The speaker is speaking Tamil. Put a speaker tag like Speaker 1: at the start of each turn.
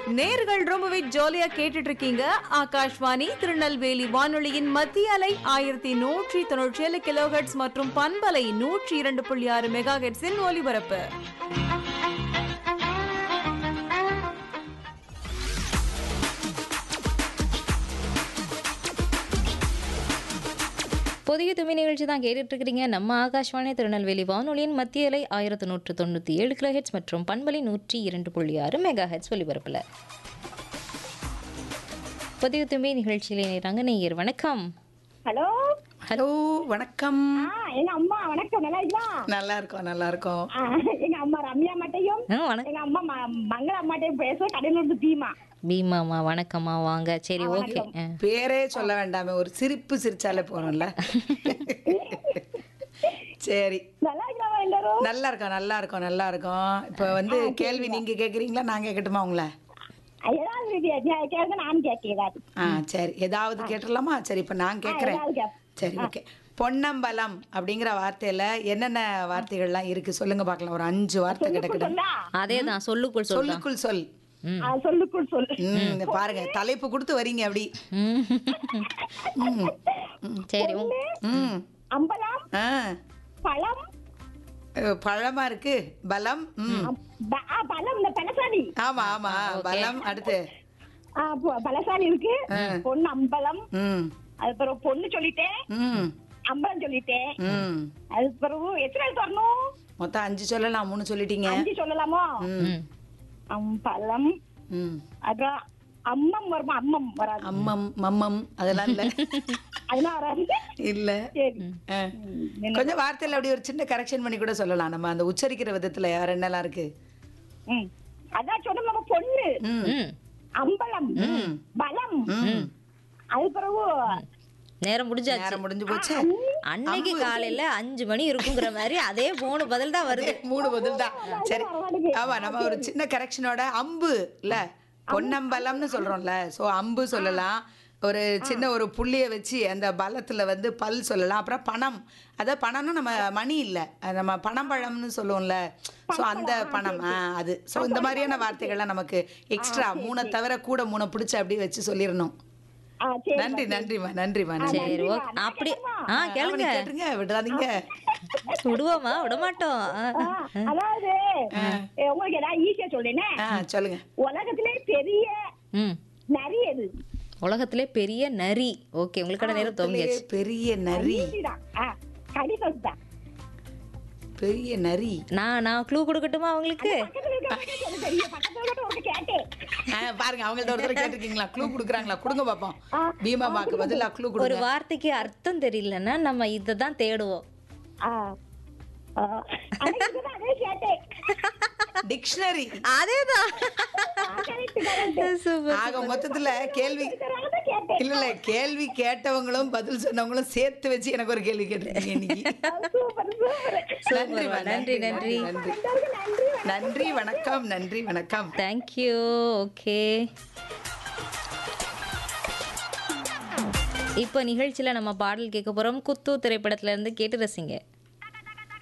Speaker 1: நேர்கள் ரொம்பவே ஜாலியா கேட்டுட்டு இருக்கீங்க ஆகாஷ்வாணி திருநெல்வேலி வானொலியின் மத்திய அலை ஆயிரத்தி நூற்றி தொண்ணூற்றி ஏழு கிலோஹெட்ஸ் மற்றும் பண்பலை நூற்றி இரண்டு புள்ளி ஆறு மெகா ஹெட்ஸின் ஒலிபரப்பு
Speaker 2: புதிய துமி நிகழ்ச்சி தான் கேட்டுட்டு இருக்கிறீங்க நம்ம ஆகாஷ்வாணி திருநெல்வேலி வானொலியின் மத்திய அலை ஆயிரத்து நூற்று தொண்ணூற்றி ஏழு கிலோ ஹெட்ஸ் மற்றும் பண்பலை நூற்றி இரண்டு புள்ளி ஆறு மெகா ஹெட்ஸ் ஒலிபரப்பில் புதிய துமி நிகழ்ச்சியில் இணைகிறாங்க நேயர் வணக்கம்
Speaker 3: ஹலோ
Speaker 4: ஹலோ வணக்கம்
Speaker 3: ஆ எங்க அம்மா வணக்கம் நல்லா இருக்கா
Speaker 4: நல்லா இருக்கோம் நல்லா இருக்கோம்
Speaker 3: ஆ, எங்க அம்மா ரம்யா மாட்டையும்
Speaker 2: ஆ வணக்கம்
Speaker 3: எங்க அம்மா ம- மங்கள அம்மாட்டையும் பேச கடையிலிருந்து பீமா
Speaker 2: பீமாமா வணக்கம்மா வாங்க சரி ஓகே
Speaker 4: பேரே சொல்ல வேண்டாமே ஒரு சிரிப்பு சிரிச்சாலே போறோம்ல சரி
Speaker 3: நல்லா இருக்கிறாவா எல்லாரும்
Speaker 4: நல்லா இருக்கோம் நல்லா இருக்கோம் நல்லா இருக்கோம் இப்போ வந்து கேள்வி நீங்க கேக்குறீங்களா நான் கேட்கட்டுமா உங்களை
Speaker 3: ஏதாவது ரீதியா கே- கேளுங்க நானும் கேட்க ஏதாவது
Speaker 4: ஆ சரி ஏதாவது கேட்டுடலாமா சரி இப்போ நான் கேட்குறேன்
Speaker 3: ஏதாவது கேப்
Speaker 4: சரி ஓகே பொன்னம்பலம் அப்படிங்கிற வார்த்தையில என்னென்ன வார்த்தைகள்லாம் இருக்கு சொல்லுங்க பார்க்கலாம் ஒரு அஞ்சு வார்த்தை கிடக்குது
Speaker 3: சொல்லா
Speaker 2: அதே தான் சொல்லுக்குள் சொல்லலாம்
Speaker 4: சொல்லுக்குள் சொல்
Speaker 3: ஆ, சொல்லுக்குள் சொல்லு
Speaker 4: ம் இந்த பாருங்க தலைப்பு கொடுத்து வரீங்க அப்படி
Speaker 2: ம். சரி உங்க-
Speaker 4: ம்
Speaker 3: அம்பலம்
Speaker 4: ஆ
Speaker 3: பழம்
Speaker 4: அஹ், பழமா இருக்கு பலம் ம்
Speaker 3: ப- ஆ, பழம் இந்த பழசாலி
Speaker 4: ஆமா ஆமா பலம் அடுத்து
Speaker 3: ஆ, பொ- பழசாலி இருக்கு பொண்ணு அம்பலம்
Speaker 4: ம்
Speaker 3: அது பிறகு பொண்ணு சொல்லிட்டேன்
Speaker 4: ம்
Speaker 3: அம்பலம் சொல்லிட்டேன்
Speaker 4: ம்
Speaker 3: அது பிறகு எத்தனை எழுத்து வரணும்
Speaker 4: மொத்தம் அஞ்சு சொல்லலாம் மூணு சொல்லிட்டீங்க
Speaker 3: அஞ்சு சொல்லலாமோ
Speaker 4: ம்
Speaker 3: அம்பலம்
Speaker 4: ம்
Speaker 3: அப்புறம் அம்மம் வருமா அம்மம் வராது
Speaker 4: அம்மம் மம்மம் அதெல்லாம் இல்ல
Speaker 3: அதெல்லாம் வராது
Speaker 4: இல்ல
Speaker 3: சரி
Speaker 4: ஆ. கொஞ்சம் வார்த்தையில அப்படி ஒரு சின்ன கரெக்ஷன் பண்ணி கூட சொல்லலாம் நம்ம அந்த உச்சரிக்கிற விதத்துல வேற என்னெல்லாம் இருக்கு
Speaker 3: ம். அதான் சொன்ன நம்ம பொண்ணு
Speaker 4: ம்
Speaker 2: ம்
Speaker 3: அம்பலம்
Speaker 4: ம்
Speaker 3: பலம்
Speaker 4: ம்
Speaker 3: அது பிறகு
Speaker 2: நேரம் முடிஞ்சாச்சு
Speaker 4: நேரம் முடிஞ்சு போச்சு
Speaker 2: அன்னைக்கு காலையில அஞ்சு மணி இருக்குங்கிற மாதிரி அதே மூணு பதில் தான் வருது
Speaker 4: மூணு பதில் தான் சரி ஆமா நம்ம ஒரு சின்ன கரெக்ஷனோட அம்பு இல்ல பொன்னம்பலம்னு சொல்றோம்ல சோ அம்பு சொல்லலாம் ஒரு சின்ன ஒரு புள்ளிய வச்சு அந்த பலத்துல வந்து பல் சொல்லலாம் அப்புறம் பணம் அத பணம்னு நம்ம மணி இல்ல அது நம்ம பணம் பழம்னு சொல்லுவோம்ல சோ அந்த பணம் ஆ, அது சோ இந்த மாதிரியான வார்த்தைகள்லாம் நமக்கு எக்ஸ்ட்ரா மூணை தவிர கூட மூணை பிடிச்சு அப்படியே வச்சு சொல்லிடணும்
Speaker 3: ஆ, சரி
Speaker 4: நன்றி நன்றிமா நன்றிமா நன்றி
Speaker 2: சரி ஓகே அப்படி ஆ கேளுங்க
Speaker 4: அவனை கேட்டுருங்க விடாதீங்க
Speaker 2: விடுவோமா விட மாட்டோம் ஆ,
Speaker 3: ஆ, அதாவது ஏ, உங்களுக்கு ஏதாவது ஈஸியா சொல்றேனே
Speaker 4: ஆ சொல்லுங்க
Speaker 3: உலகத்திலே பெரிய
Speaker 2: ம்
Speaker 3: நரி எது
Speaker 2: உலகத்திலே பெரிய நரி ஓகே உங்களுக்கான நேரம் துவங்கியாச்சு
Speaker 4: பெரிய நரி
Speaker 3: ஈஸிதான். ஆ, கடிதம் தான்
Speaker 4: பெரிய நரி
Speaker 2: நான் நான் க்ளூ கொடுக்கட்டுமா அவங்களுக்கு
Speaker 3: பக்கத்துல இருக்கிறவங்க எனக்கு தெரியும் பக்கத்துல இருக்கிற ஒரு கேட்டேன்
Speaker 4: ஆ, பாருங்க அவங்கள்ட்ட ஒரு தடவை கேட்டிருக்கீங்களா க்ளூ கொடுக்குறாங்களா கொடுங்க பாப்போம் பீமா மாக்கு பதிலா க்ளூ
Speaker 2: ஒரு
Speaker 4: கொடுங்க
Speaker 2: வார்த்தைக்கு அர்த்தம் தெரியலன்னா நம்ம இதை தான் தேடுவோம்
Speaker 3: ஆ. ஆ. அன்னைக்கு இதுதான் அதே கேட்டேன்
Speaker 4: டிக்ஷனரி
Speaker 2: அதேதான்
Speaker 3: ஆ, correct, correct.
Speaker 2: சூப்பர்
Speaker 4: ஆக மொத்தத்துல கேள்வி
Speaker 3: இதனால தான் கேட்டேன்
Speaker 4: இல்ல இல்ல கேள்வி கேட்டவங்களும் பதில் சொன்னவங்களும் சேர்த்து வச்சு எனக்கு ஒரு கேள்வி கேட்டிருக்கீங்க இன்னைக்கு
Speaker 3: சூப்பர் சூப்பர்
Speaker 4: நன்றிமா,
Speaker 2: நன்றி, நன்றி.
Speaker 4: நன்றி
Speaker 3: எல்லாருக்கும் நன்றி
Speaker 4: நன்றி வணக்கம் நன்றி வணக்கம்
Speaker 2: தேங்க்யூ ஓகே இப்போ நிகழ்ச்சியில் நம்ம பாடல் கேட்க போகிறோம் குத்து திரைப்படத்துல இருந்து கேட்டு ரசிங்க